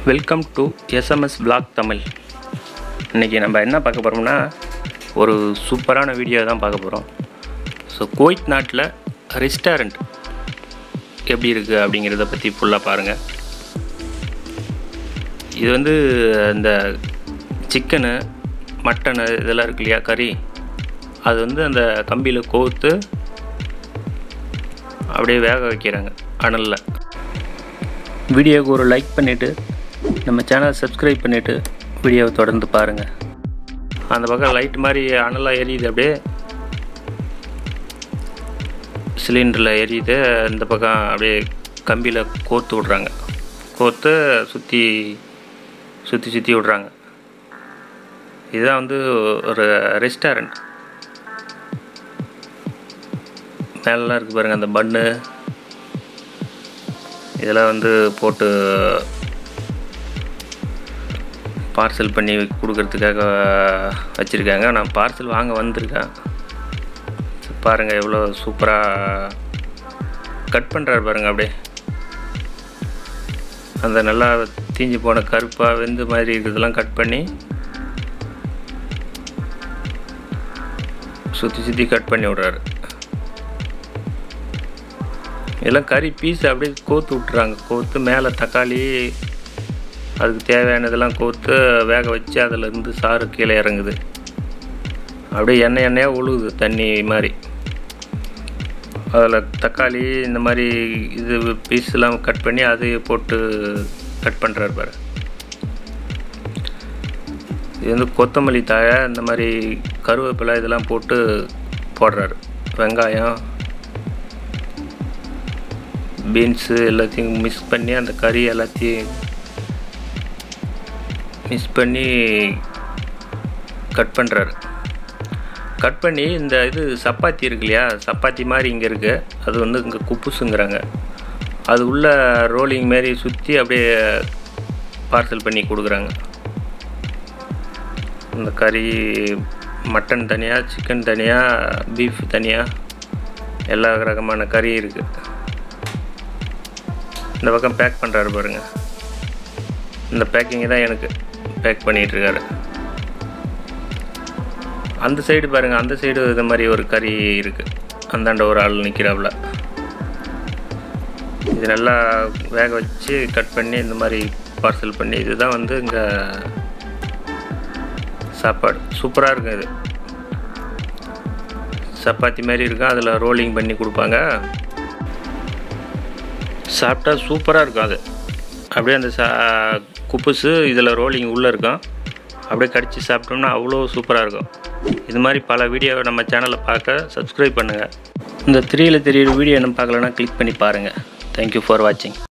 welcome to SMS vlog Tamil இன்றைக்கி நம்ம என்ன பார்க்க போகிறோம்னா ஒரு சூப்பரான வீடியோ தான் பார்க்க போகிறோம் ஸோ குவைத் நாட்டில் ரெஸ்டாரண்ட் எப்படி இருக்குது அப்படிங்கிறத பற்றி ஃபுல்லாக பாருங்கள் இது வந்து இந்த சிக்கனு மட்டனு இதெல்லாம் இருக்கு இல்லையா கறி அது வந்து அந்த கம்பியில் கோர்த்து அப்படியே வேக வைக்கிறாங்க அனலில் வீடியோவுக்கு ஒரு லைக் பண்ணிவிட்டு நம்ம சேனலை சப்ஸ்கிரைப் பண்ணிவிட்டு வீடியோவை தொடர்ந்து பாருங்கள் அந்த பக்கம் லைட் மாதிரி அனலாக எரியுது அப்படியே சிலிண்டரில் எரியுது இந்த பக்கம் அப்படியே கம்பியில் கோர்த்து விட்றாங்க கோர்த்து சுற்றி சுற்றி சுற்றி விட்றாங்க இதுதான் வந்து ஒரு ரெஸ்டாரண்ட் மேலெலாம் இருக்குது பாருங்கள் அந்த பன்னு இதெல்லாம் வந்து போட்டு பார்சல் பண்ணி கொடுக்கறதுக்காக வச்சுருக்காங்க நான் பார்சல் வாங்க வந்திருக்கேன் பாருங்கள் எவ்வளோ சூப்பராக கட் பண்ணுறாரு பாருங்கள் அப்படியே அந்த நல்லா தீஞ்சு போன கருப்பாக வெந்து மாதிரி இருக்கிறதெல்லாம் கட் பண்ணி சுற்றி சுற்றி கட் பண்ணி விட்றாரு இதெல்லாம் கறி பீஸ் அப்படியே கோத்து விட்டுறாங்க கோத்து மேலே தக்காளி அதுக்கு தேவையானதெல்லாம் கோத்து வேக வச்சு அதில் இருந்து சாறு கீழே இறங்குது அப்படியே எண்ணெய் எண்ணெயாக உழுகுது தண்ணி மாதிரி அதில் தக்காளி இந்த மாதிரி இது பீஸ்லாம் கட் பண்ணி அதையே போட்டு கட் பண்ணுறாரு பாரு இது வந்து கொத்தமல்லி தழை இந்த மாதிரி கருவேப்பிலை இதெல்லாம் போட்டு போடுறாரு வெங்காயம் பீன்ஸு எல்லாத்தையும் மிக்ஸ் பண்ணி அந்த கறி எல்லாத்தையும் மிக்ஸ் பண்ணி கட் பண்ணுறாரு கட் பண்ணி இந்த இது சப்பாத்தி இருக்கு இல்லையா சப்பாத்தி மாதிரி இங்கே இருக்குது அது வந்து இங்கே குப்புசுங்கிறாங்க அது உள்ள ரோலிங் மாரி சுற்றி அப்படியே பார்சல் பண்ணி கொடுக்குறாங்க இந்த கறி மட்டன் தனியாக சிக்கன் தனியாக பீஃப் தனியாக எல்லா ரகமான கறி இருக்குது இந்த பக்கம் பேக் பண்ணுறாரு பாருங்க இந்த பேக்கிங் தான் எனக்கு பேக் பண்ணிகிட்ருக்காரு அந்த சைடு பாருங்கள் அந்த சைடு இது மாதிரி ஒரு கறி இருக்குது அந்தாண்ட ஒரு ஆள் நிற்கிறாப்புல இது நல்லா வேக வச்சு கட் பண்ணி இந்த மாதிரி பார்சல் பண்ணி இதுதான் வந்து இங்கே சாப்பாடு சூப்பராக இருக்கும் இது சப்பாத்தி மாதிரி இருக்கும் அதில் ரோலிங் பண்ணி கொடுப்பாங்க சாப்பிட்டா சூப்பராக இருக்கும் அது அப்படியே அந்த சா குப்புசு இதில் ரோலிங் உள்ளே இருக்கும் அப்படியே கடிச்சு சாப்பிட்டோம்னா அவ்வளோ சூப்பராக இருக்கும் இது மாதிரி பல வீடியோவை நம்ம சேனலில் பார்க்க சப்ஸ்கிரைப் பண்ணுங்கள் இந்த த்ரீயில் தெரியிற வீடியோ என்ன பார்க்கலன்னா கிளிக் பண்ணி பாருங்கள் தேங்க்யூ ஃபார் வாட்சிங்